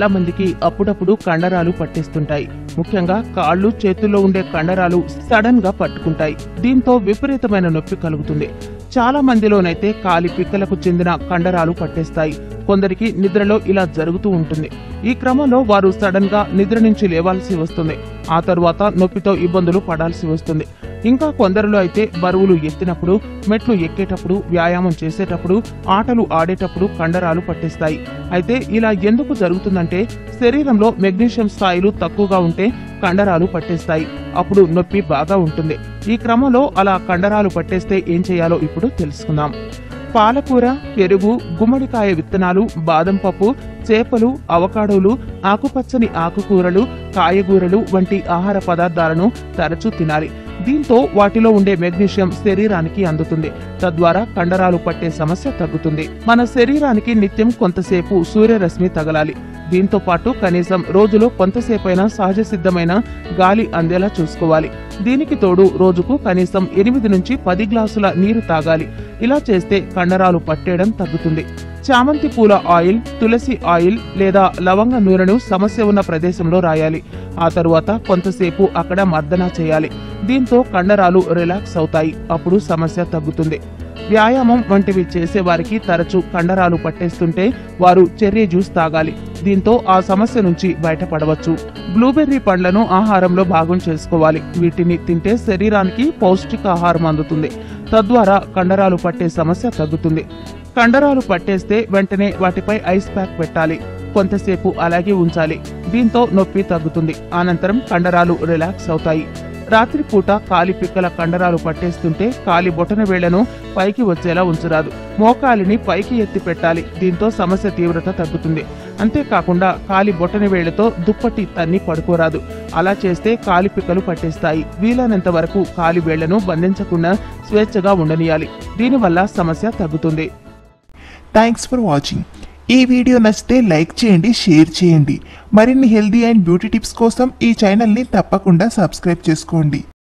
చాలా మందికి అప్పుడప్పుడు కండరాలు పట్టేస్తుంటాయి ముఖ్యంగా కాళ్ళు చేతుల్లో ఉండే కండరాలు సడన్ గా పట్టుకుంటాయి దీంతో విపరీతమైన నొప్పి కలుగుతుంది చాలా మందిలోనైతే కాలి పిక్కలకు చెందిన కండరాలు పట్టేస్తాయి కొందరికి నిద్రలో ఇలా జరుగుతూ ఉంటుంది ఈ క్రమంలో వారు సడన్ గా నిద్ర నుంచి లేవాల్సి వస్తుంది ఆ తరువాత నొప్పితో ఇబ్బందులు పడాల్సి వస్తుంది ఇంకా కొందరిలో అయితే బరువులు ఎత్తినప్పుడు మెట్లు ఎక్కేటప్పుడు వ్యాయామం చేసేటప్పుడు ఆటలు ఆడేటప్పుడు కండరాలు పట్టేస్తాయి అయితే ఇలా ఎందుకు జరుగుతుందంటే శరీరంలో మెగ్నీషియం స్థాయిలు తక్కువగా ఉంటే కండరాలు పట్టేస్తాయి అప్పుడు నొప్పి బాగా ఉంటుంది ఈ క్రమంలో అలా కండరాలు పట్టేస్తే ఏం చేయాలో ఇప్పుడు తెలుసుకుందాం పాలకూర పెరుగు గుమ్మడికాయ విత్తనాలు బాదం పప్పు చేపలు అవకాడోలు ఆకుపచ్చని ఆకుకూరలు కాయగూరలు వంటి ఆహార పదార్థాలను తరచూ తినాలి దీంతో వాటిలో ఉండే మెగ్నీషియం శరీరానికి అందుతుంది తద్వారా కండరాలు పట్టే సమస్య తగ్గుతుంది మన శరీరానికి నిత్యం కొంతసేపు సూర్యరశ్మి తగలాలి దీంతో పాటు కనీసం రోజులో కొంతసేపైనా సహజ సిద్ధమైన గాలి అందేలా చూసుకోవాలి దీనికి తోడు రోజుకు కనీసం ఎనిమిది నుంచి పది గ్లాసుల నీరు తాగాలి ఇలా చేస్తే కండరాలు పట్టేయడం తగ్గుతుంది చామంతి పూల ఆయిల్ తులసి ఆయిల్ లేదా లవంగ నూనెను సమస్య ఉన్న ప్రదేశంలో రాయాలి ఆ తరువాత కొంతసేపు అక్కడ మర్దన చేయాలి దీంతో కండరాలు రిలాక్స్ అవుతాయి అప్పుడు సమస్య తగ్గుతుంది వ్యాయామం వంటివి చేసే వారికి తరచూ కండరాలు పట్టేస్తుంటే వారు చెర్రీ జ్యూస్ తాగాలి దీంతో ఆ సమస్య నుంచి బయటపడవచ్చు బ్లూబెర్రీ పండ్లను ఆహారంలో భాగం చేసుకోవాలి వీటిని తింటే శరీరానికి పౌష్టికాహారం అందుతుంది తద్వారా కండరాలు పట్టే సమస్య తగ్గుతుంది కండరాలు పట్టేస్తే వెంటనే వాటిపై ఐస్ ప్యాక్ పెట్టాలి కొంతసేపు అలాగే ఉంచాలి దీంతో నొప్పి తగ్గుతుంది అనంతరం కండరాలు రిలాక్స్ అవుతాయి రాత్రిపూట కాలి పిక్కల కండరాలు పట్టేస్తుంటే కాలి బొటన వేళ్లను పైకి వచ్చేలా ఉంచరాదు మోకాలిని పైకి ఎత్తి పెట్టాలి దీంతో సమస్య తీవ్రత తగ్గుతుంది అంతేకాకుండా కాలి బొటన వేళ్లతో దుప్పటి తన్ని పడుకోరాదు అలా చేస్తే కాలి పిక్కలు పట్టేస్తాయి వీలైనంత వరకు కాలి వేళ్లను బంధించకుండా స్వేచ్ఛగా ఉండనియాలి దీనివల్ల సమస్య తగ్గుతుంది థ్యాంక్స్ ఫర్ వాచింగ్ ఈ వీడియో నచ్చితే లైక్ చేయండి షేర్ చేయండి మరిన్ని హెల్దీ అండ్ బ్యూటీ టిప్స్ కోసం ఈ ఛానల్ని తప్పకుండా సబ్స్క్రైబ్ చేసుకోండి